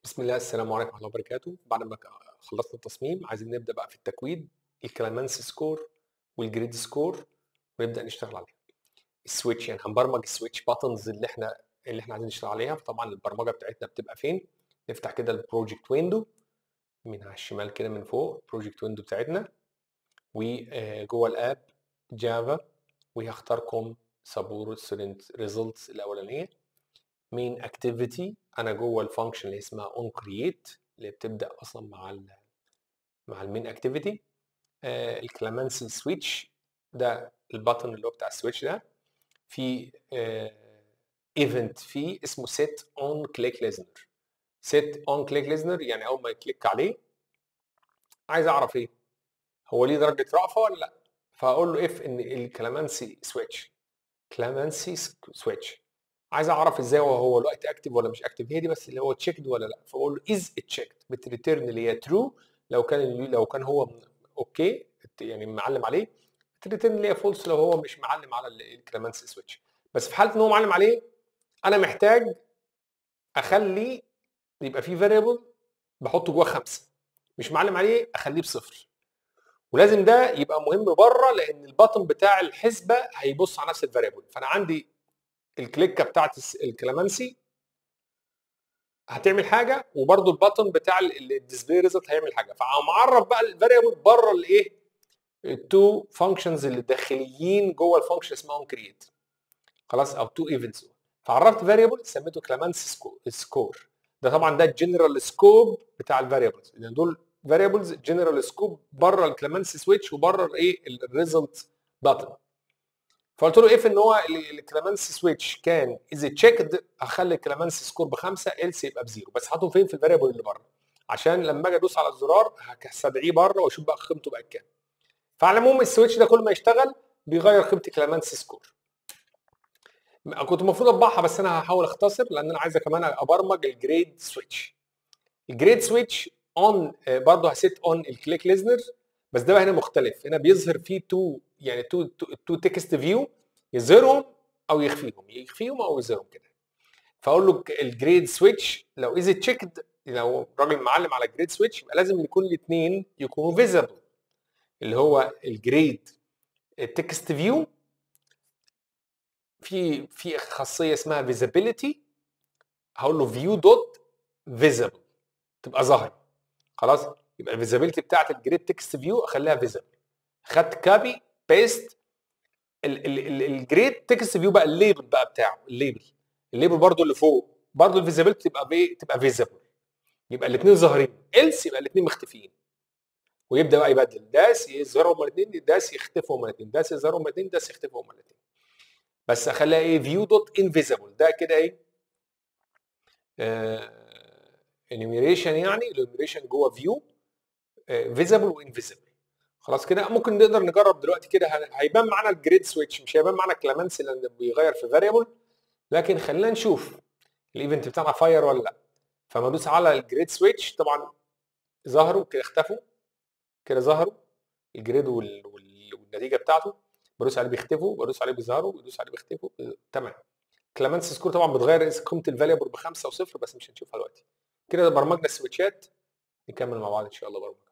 بسم الله السلام عليكم ورحمه الله وبركاته بعد ما خلصنا التصميم عايزين نبدا بقى في التكوين الكلامانس سكور والجريد سكور ونبدا نشتغل عليها السويتش يعني هنبرمج السويتش باتنز اللي احنا اللي احنا عايزين نشتغل عليها فطبعا البرمجه بتاعتنا بتبقى فين نفتح كده البروجكت ويندو من على الشمال كده من فوق البروجكت ويندو بتاعتنا وجوه الاب جافا وهختاركم سابور ستودنت ريزلتس الاولانيه مين اكتيفيتي انا جوه الفانكشن اللي اسمها اون كرييت اللي بتبدا اصلا مع ال مع المين اكتيفيتي آه الكلامانسي سويتش ده البutton اللي هو بتاع السويتش ده في ايفنت فيه اسمه set on click listener set on click listener يعني اول ما يكليك عليه عايز اعرف ايه هو ليه درجه رأفه ولا لا فاقول له اف ان الكلامانسي سويتش كلامانسي سويتش عايز اعرف ازاي هو هو الوقت اكتف ولا مش اكتف هي دي بس اللي هو تشيكد ولا لا فاقول له از تشيكد بتريتيرن اللي هي ترو لو كان لو كان هو اوكي يعني معلم عليه بتريتيرن اللي هي فولس لو هو مش معلم على الكلامانسي سويتش بس في حاله ان هو معلم عليه انا محتاج اخلي يبقى في فاريبل بحطه جوه خمسه مش معلم عليه اخليه بصفر ولازم ده يبقى مهم بره لان البطن بتاع الحسبه هيبص على نفس الفاريبل فانا عندي الكليكه بتاعت الكلامانسي هتعمل حاجه وبرده البطن بتاع الديسبلاي ريزلت هيعمل حاجه فمعرف بقى الفاريبل بره الايه التو فانكشنز اللي داخليين جوه الفانكشن اسمها اون كرييت خلاص او تو ايفنتس فعرفت فاريبل سميته كلامانسي سكور ده طبعا ده الجنرال سكوب بتاع الفاريبلز لان دول فاريبلز جنرال سكوب بره الكلامانسي سويتش وبره الايه الريزلت باتن فقلت له اف ان هو الكلامانسي سويتش كان از تشيكد هخلي الكلامانسي سكور بخمسه إلس يبقى بزيرو بس حاطه فين في الفاريبل اللي بره عشان لما اجي ادوس على الزرار هستدعيه بره واشوف بقى قيمته بقت كام فعلى العموم السويتش ده كل ما يشتغل بيغير قيمه الكلامانسي سكور كنت المفروض اطبعها بس انا هحاول اختصر لان انا عايزه كمان ابرمج الجريد سويتش الجريد سويتش اون برضه هسيت اون الكليك ليزنر بس ده بقى هنا مختلف هنا بيظهر فيه تو يعني تو تو تكست فيو يظهرهم او يخفيهم يخفيهم او يظهرهم كده فاقول له الجريد سويتش لو از تشيكد لو راجل معلم على جريد سويتش يبقى لازم يكون الاثنين يكونوا فيزبل اللي هو الجريد التكست فيو في في خاصيه اسمها فيزابيليتي هقول له فيو دوت فيزبل تبقى ظاهره خلاص يبقى الفيزابيلتي بتاعت الجريد تكست فيو اخليها فيزبل خدت كابي بيست الجريد تكست فيو بقى الليبل بقى بتاعه الليبل الليبل برضو اللي فوق برضو الفيزابيلتي تبقى بي تبقى فيزبل يبقى الاثنين ظاهرين إلس يبقى الاثنين مختفيين ويبدا بقى يبدل داس يظهروا هما الاثنين داس يختفوا هما الاثنين داس يظهروا هما الاثنين داس يختفوا هما الاثنين بس اخليها ايه فيو دوت انفيزبل ده كده ايه انيميريشن يعني الانيميريشن جوه فيو فيزبل وانفيزبل خلاص كده ممكن نقدر نجرب دلوقتي كده هيبان معانا الجريد سويتش مش هيبان معانا كلامانسي لان بيغير في فاريبل لكن خلينا نشوف الايفنت بتاعنا فاير ولا لا فما ادوس على الجريد سويتش طبعا ظهروا كده اختفوا كده ظهروا الجريد وال... وال... والنتيجه بتاعته بدوس عليه بيختفوا بدوس عليه بيظهروا بدوس عليه بيختفوا تمام كلامانسي سكور طبعا بتغير قيمه الفاليبل بخمسه وصفر بس مش هنشوفها دلوقتي كده برمجنا السويتشات نكمل مع بعض ان شاء الله برمجه